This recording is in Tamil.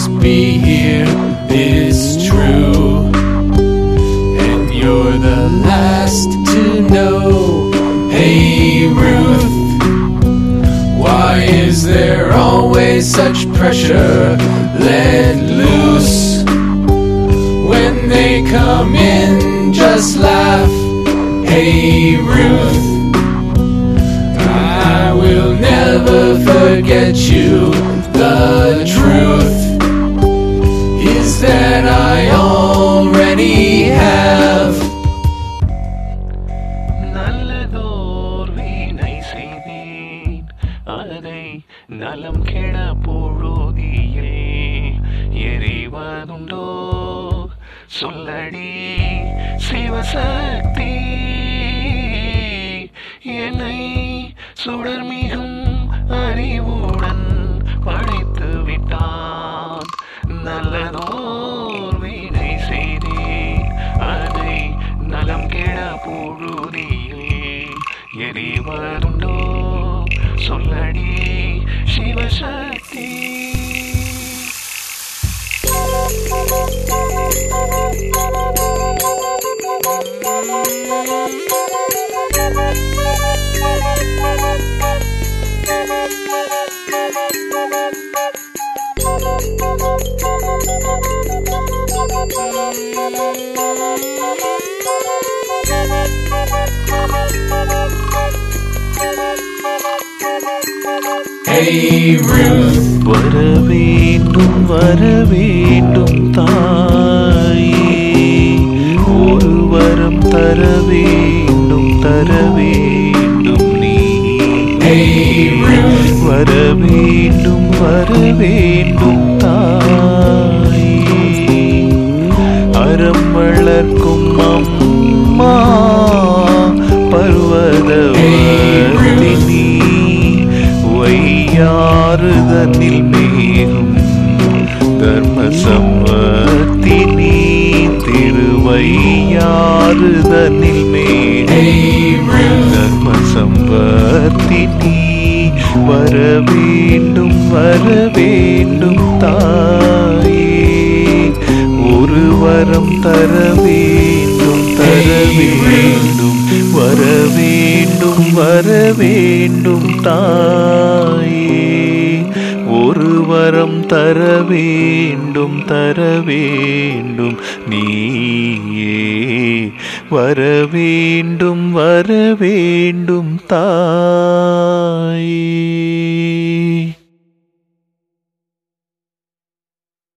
must be here is true. And you're the last to know. Hey, Ruth, why is there always such pressure let loose? When they come in, just laugh. Hey, Ruth. I will never forget you. The truth is that I already have. நல்லதோர் வீணை செய்தேன் அதை நலம் கெட பொழுதியில் எறிவதுண்டோ சொல்லடி சிவசக்தி என்னை சுடர்மிகும் அறிவுடன் படைத்து விட்டான் நல்லதோர் வீணை செய்தேன் அதை நலம் கெட பொழுதியில் எறிவதுண்டோ சொல்லடி சிவசக்தி Hey, Ruth. வர வேண்டும் வர வேண்டும் தாயே ஒரு வரம் தர வேண்டும் தர வேண்டும் நீ Hey, Ruth. வர வேண்டும் வர வேண்டும் தாயே அறம் வளர்க்கும் அம்மா பர்வதவர்த்தினி வையாறுதனில் மேகும் தர்ம சம்பத்தினி திருவையாறுதனில் மேகும் Hey, Ruth. தர்ம சம்பத்தினி வர வேண்டும் வர வேண்டும் தாயே ஒரு வரம் தர வேண்டும் தர வேண்டும் வர வேண்டும் வர வேண்டும் தாயே ஒரு வரம் தர வேண்டும் தர வேண்டும் நீயே வர வேண்டும் வர வேண்டும் தாயே